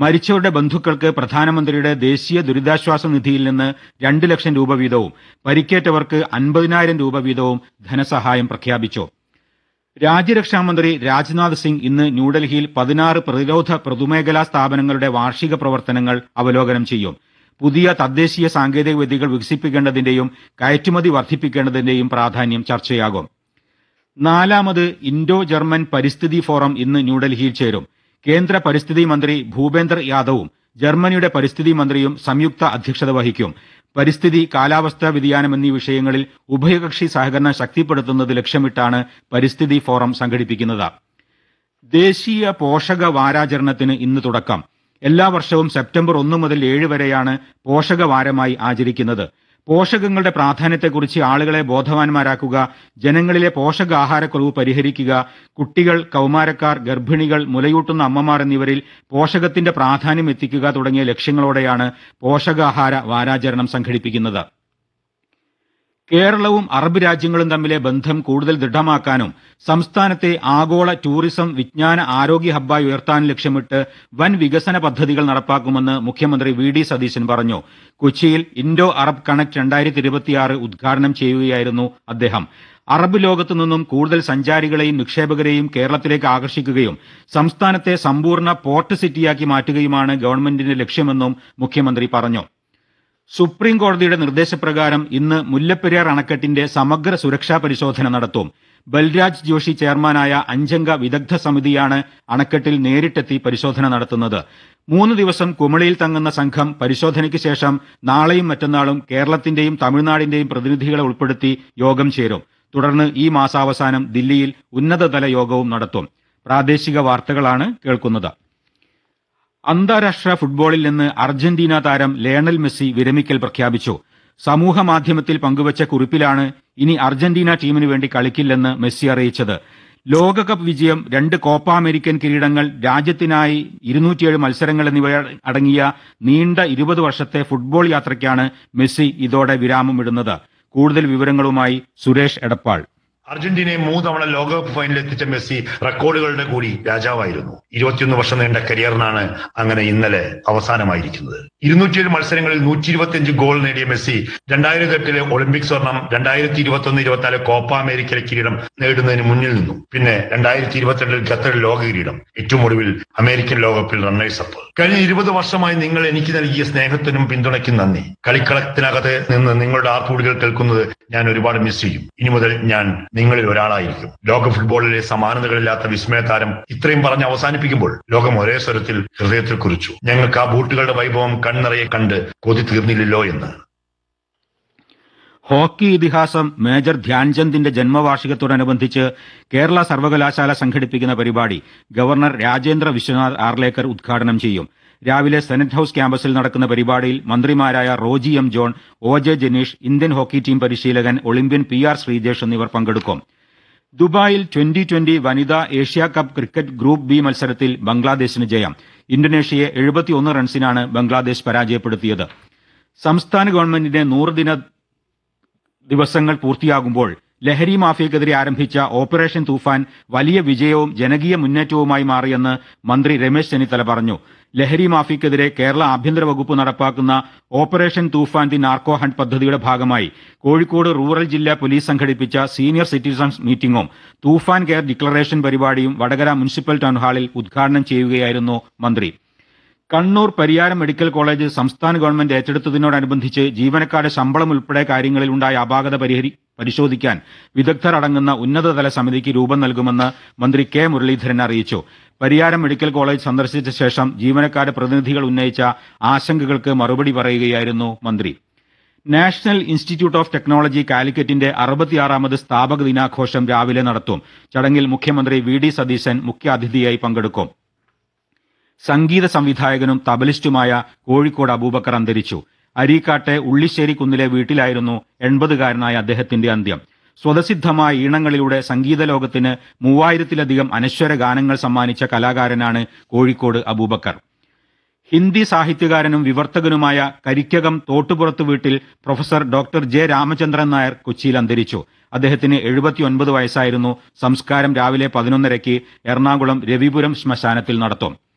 മരിച്ചവരുടെ ബന്ധുക്കൾക്ക് പ്രധാനമന്ത്രിയുടെ ദേശീയ ദുരിതാശ്വാസ നിധിയിൽ നിന്ന് രണ്ട് ലക്ഷം രൂപ വീതവും പരിക്കേറ്റവർക്ക് അൻപതിനായിരം രൂപ വീതവും ധനസഹായം പ്രഖ്യാപിച്ചു രാജ്യരക്ഷാമന്ത്രി രാജ്നാഥ് സിംഗ് ഇന്ന് ന്യൂഡൽഹിയിൽ പതിനാറ് പ്രതിരോധ പൊതുമേഖലാ സ്ഥാപനങ്ങളുടെ വാർഷിക പ്രവർത്തനങ്ങൾ അവലോകനം ചെയ്യും പുതിയ തദ്ദേശീയ സാങ്കേതിക വിദ്യകൾ വികസിപ്പിക്കേണ്ടതിന്റെയും കയറ്റുമതി വർദ്ധിപ്പിക്കേണ്ടതിന്റെയും പ്രാധാന്യം ചർച്ചയാകും നാലാമത് ഇൻഡോ ജർമ്മൻ പരിസ്ഥിതി ഫോറം ഇന്ന് ന്യൂഡൽഹിയിൽ ചേരും കേന്ദ്ര പരിസ്ഥിതി മന്ത്രി ഭൂപേന്ദർ യാദവും ജർമ്മനിയുടെ പരിസ്ഥിതി മന്ത്രിയും സംയുക്ത അധ്യക്ഷത വഹിക്കും പരിസ്ഥിതി കാലാവസ്ഥാ വ്യതിയാനം എന്നീ വിഷയങ്ങളിൽ ഉഭയകക്ഷി സഹകരണം ശക്തിപ്പെടുത്തുന്നത് ലക്ഷ്യമിട്ടാണ് പരിസ്ഥിതി ഫോറം സംഘടിപ്പിക്കുന്നത് ദേശീയ പോഷക വാരാചരണത്തിന് ഇന്ന് തുടക്കം എല്ലാ വർഷവും സെപ്റ്റംബർ ഒന്ന് മുതൽ ഏഴ് വരെയാണ് പോഷക വാരമായി ആചരിക്കുന്നത് പോഷകങ്ങളുടെ പ്രാധാന്യത്തെക്കുറിച്ച് ആളുകളെ ബോധവാന്മാരാക്കുക ജനങ്ങളിലെ പോഷകാഹാരക്കുറവ് പരിഹരിക്കുക കുട്ടികൾ കൗമാരക്കാർ ഗർഭിണികൾ മുലയൂട്ടുന്ന അമ്മമാർ എന്നിവരിൽ പോഷകത്തിന്റെ പ്രാധാന്യം എത്തിക്കുക തുടങ്ങിയ ലക്ഷ്യങ്ങളോടെയാണ് പോഷകാഹാര വാരാചരണം സംഘടിപ്പിക്കുന്നത് കേരളവും അറബ് രാജ്യങ്ങളും തമ്മിലെ ബന്ധം കൂടുതൽ ദൃഢമാക്കാനും സംസ്ഥാനത്തെ ആഗോള ടൂറിസം വിജ്ഞാന ആരോഗ്യ ഹബ്ബായി ഉയർത്താനും ലക്ഷ്യമിട്ട് വൻ വികസന പദ്ധതികൾ നടപ്പാക്കുമെന്ന് മുഖ്യമന്ത്രി വി ഡി സതീശൻ പറഞ്ഞു കൊച്ചിയിൽ ഇൻഡോ അറബ് കണക്ട് രണ്ടായിരത്തി ഇരുപത്തിയാറ് ഉദ്ഘാടനം ചെയ്യുകയായിരുന്നു അദ്ദേഹം അറബ് ലോകത്തു നിന്നും കൂടുതൽ സഞ്ചാരികളെയും നിക്ഷേപകരെയും കേരളത്തിലേക്ക് ആകർഷിക്കുകയും സംസ്ഥാനത്തെ സമ്പൂർണ്ണ പോർട്ട് സിറ്റിയാക്കി മാറ്റുകയുമാണ് ഗവൺമെന്റിന്റെ ലക്ഷ്യമെന്നും മുഖ്യമന്ത്രി പറഞ്ഞു സുപ്രീം കോടതിയുടെ നിർദ്ദേശപ്രകാരം ഇന്ന് മുല്ലപ്പെരിയാർ അണക്കെട്ടിന്റെ സമഗ്ര സുരക്ഷാ പരിശോധന നടത്തും ബൽരാജ് ജോഷി ചെയർമാനായ അഞ്ചംഗ വിദഗ്ധ സമിതിയാണ് അണക്കെട്ടിൽ നേരിട്ടെത്തി പരിശോധന നടത്തുന്നത് മൂന്ന് ദിവസം കുമളിയിൽ തങ്ങുന്ന സംഘം പരിശോധനയ്ക്ക് ശേഷം നാളെയും മറ്റന്നാളും കേരളത്തിന്റെയും തമിഴ്നാടിന്റെയും പ്രതിനിധികളെ ഉൾപ്പെടുത്തി യോഗം ചേരും തുടർന്ന് ഈ മാസാവസാനം ദില്ലിയിൽ ഉന്നതതല യോഗവും നടത്തും പ്രാദേശിക വാർത്തകളാണ് കേൾക്കുന്നത് അന്താരാഷ്ട്ര ഫുട്ബോളിൽ നിന്ന് അർജന്റീന താരം ലയണൽ മെസ്സി വിരമിക്കൽ പ്രഖ്യാപിച്ചു സമൂഹ മാധ്യമത്തിൽ പങ്കുവച്ച കുറിപ്പിലാണ് ഇനി അർജന്റീന ടീമിന് വേണ്ടി കളിക്കില്ലെന്ന് മെസ്സി അറിയിച്ചത് ലോകകപ്പ് വിജയം രണ്ട് കോപ്പ അമേരിക്കൻ കിരീടങ്ങൾ രാജ്യത്തിനായി ഇരുന്നൂറ്റിയേഴ് മത്സരങ്ങൾ എന്നിവ അടങ്ങിയ നീണ്ട ഇരുപത് വർഷത്തെ ഫുട്ബോൾ യാത്രയ്ക്കാണ് മെസ്സി ഇതോടെ വിരാമമിടുന്നത് കൂടുതൽ വിവരങ്ങളുമായി സുരേഷ് എടപ്പാൾ അർജന്റീനയെ മൂന്നവണ ലോകകപ്പ് ഫൈനലിൽ എത്തിച്ച മെസ്സി റെക്കോർഡുകളുടെ കൂടി രാജാവായിരുന്നു ഇരുപത്തിയൊന്ന് വർഷം നീണ്ട കരിയറിനാണ് അങ്ങനെ ഇന്നലെ അവസാനമായിരിക്കുന്നത് ഇരുന്നൂറ്റിയേഴ് മത്സരങ്ങളിൽ നൂറ്റി ഇരുപത്തിയഞ്ച് ഗോൾ നേടിയ മെസ്സി രണ്ടായിരത്തി എട്ടിലെ ഒളിമ്പിക് സ്വർണം രണ്ടായിരത്തി ഇരുപത്തി ഒന്ന് ഇരുപത്തിനാല് കോപ്പ അമേരിക്കയിലെ കിരീടം നേടുന്നതിന് മുന്നിൽ നിന്നു പിന്നെ രണ്ടായിരത്തി ഇരുപത്തിരണ്ടിൽ ഖത്തറിൽ ലോക കിരീടം ഏറ്റവും ഒടുവിൽ അമേരിക്കൻ ലോകകപ്പിൽ റണ്ണേഴ്സ് അപ്പ് കഴിഞ്ഞ ഇരുപത് വർഷമായി നിങ്ങൾ എനിക്ക് നൽകിയ സ്നേഹത്തിനും പിന്തുണയ്ക്കും നന്ദി കളിക്കളത്തിനകത്ത് നിന്ന് നിങ്ങളുടെ ആർപ്പുവിളികൾ കേൾക്കുന്നത് ഞാൻ ഒരുപാട് മിസ് ചെയ്യും ഇനി മുതൽ ഞാൻ നിങ്ങളിൽ ഒരാളായിരിക്കും ലോക ഫുട്ബോളിലെ സമാനതകളില്ലാത്ത വിസ്മയതാരം ഇത്രയും പറഞ്ഞ് അവസാനിപ്പിക്കുമ്പോൾ ലോകം ഒരേ സ്വരത്തിൽ ഹൃദയത്തിൽ കുറിച്ചു ഞങ്ങൾക്ക് ആ ബൂട്ടുകളുടെ വൈഭവം കൺനിറയെ കണ്ട് കൊതി തീർന്നില്ലല്ലോ എന്ന് ഹോക്കി ഇതിഹാസം മേജർ ധ്യാൻചന്ദിന്റെ ജന്മവാർഷികത്തോടനുബന്ധിച്ച് കേരള സർവകലാശാല സംഘടിപ്പിക്കുന്ന പരിപാടി ഗവർണർ രാജേന്ദ്ര വിശ്വനാഥ് ആർലേക്കർ ഉദ്ഘാടനം ചെയ്യും രാവിലെ സെനറ്റ് ഹൌസ് ക്യാമ്പസിൽ നടക്കുന്ന പരിപാടിയിൽ മന്ത്രിമാരായ Roji M John O J Janeesh Indian hockey team പരിശീലകൻ ഒളിമ്പ്യൻ പി ആർ ശ്രീജേഷ് എന്നിവർ പങ്കെടുക്കും ദുബായിൽ ട്വന്റി ട്വന്റി വനിതാ Asia cup cricket group B മത്സരത്തിൽ ബംഗ്ലാദേശിന് ജയം ഇന്തോനേഷ്യയെ എഴുപത്തിയൊന്ന് റൺസിനാണ് ബംഗ്ലാദേശ് പരാജയപ്പെടുത്തിയത് സംസ്ഥാന ഗവൺമെന്റിന്റെ നൂറ് ദിന ദിവസങ്ങൾ പൂർത്തിയാകുമ്പോൾ ലഹരി മാഫിയക്കെതിരെ ആരംഭിച്ച ഓപ്പറേഷൻ തൂഫാൻ വലിയ വിജയവും ജനകീയ മുന്നേറ്റവുമായി മാറിയെന്ന് മന്ത്രി രമേശ് ചെന്നിത്തല പറഞ്ഞു ലഹരി മാഫിയക്കെതിരെ കേരള ആഭ്യന്തര വകുപ്പ് നടപ്പാക്കുന്ന operation Toofan the narco hunt പദ്ധതിയുടെ ഭാഗമായി കോഴിക്കോട് റൂറൽ ജില്ലാ പോലീസ് സംഘടിപ്പിച്ച സീനിയർ സിറ്റിസൺസ് മീറ്റിംഗും തൂഫാൻ കെയർ ഡിക്ലറേഷൻ പരിപാടിയും വടകര മുനിസിപ്പൽ ടൗൺ ഹാളിൽ ഉദ്ഘാടനം ചെയ്യുകയായിരുന്നു മന്ത്രി കണ്ണൂർ പരിയാരം മെഡിക്കൽ കോളേജ് സംസ്ഥാന ഗവൺമെന്റ് ഏറ്റെടുത്തതിനോടനുബന്ധിച്ച് ജീവനക്കാരുടെ ശമ്പളം ഉൾപ്പെടെ കാര്യങ്ങളിൽ ഉണ്ടായ അപാകത പരിഹരി പരിശോധിക്കാൻ വിദഗ്ധർ അടങ്ങുന്ന ഉന്നതതല സമിതിക്ക് രൂപം നൽകുമെന്ന് മന്ത്രി കെ മുരളീധരൻ അറിയിച്ചു പരിയാരം മെഡിക്കൽ കോളേജ് സന്ദർശിച്ച ശേഷം ജീവനക്കാരുടെ പ്രതിനിധികൾ ഉന്നയിച്ച ആശങ്കകൾക്ക് മറുപടി പറയുകയായിരുന്നു മന്ത്രി നാഷണൽ ഇൻസ്റ്റിറ്റ്യൂട്ട് ഓഫ് ടെക്നോളജി കാലിക്കറ്റിന്റെ അറുപത്തിയാറാമത് സ്ഥാപക ദിനാഘോഷം രാവിലെ നടത്തും ചടങ്ങിൽ മുഖ്യമന്ത്രി വി ഡി സതീശൻ മുഖ്യാതിഥിയായി പങ്കെടുക്കും സംഗീത സംവിധായകനും തബലിസ്റ്റുമായ കോഴിക്കോട് അബൂബക്കർ അന്തരിച്ചു അരീക്കാട്ടെ ഉള്ളിശ്ശേരി കുന്നിലെ വീട്ടിലായിരുന്നു എൺപതുകാരനായ അദ്ദേഹത്തിന്റെ അന്ത്യം സ്വതസിദ്ധമായ ഈണങ്ങളിലൂടെ സംഗീത ലോകത്തിന് മൂവായിരത്തിലധികം അനശ്വര ഗാനങ്ങൾ സമ്മാനിച്ച കലാകാരനാണ് കോഴിക്കോട് അബൂബക്കർ ഹിന്ദി സാഹിത്യകാരനും വിവർത്തകനുമായ കരിക്കകം തോട്ടുപുറത്ത് വീട്ടിൽ professor doctor J Ramachandran Nair കൊച്ചിയിൽ അന്തരിച്ചു അദ്ദേഹത്തിന് എഴുപത്തിയൊൻപത് വയസ്സായിരുന്നു സംസ്കാരം രാവിലെ പതിനൊന്നരയ്ക്ക് എറണാകുളം രവിപുരം ശ്മശാനത്തിൽ നടത്തും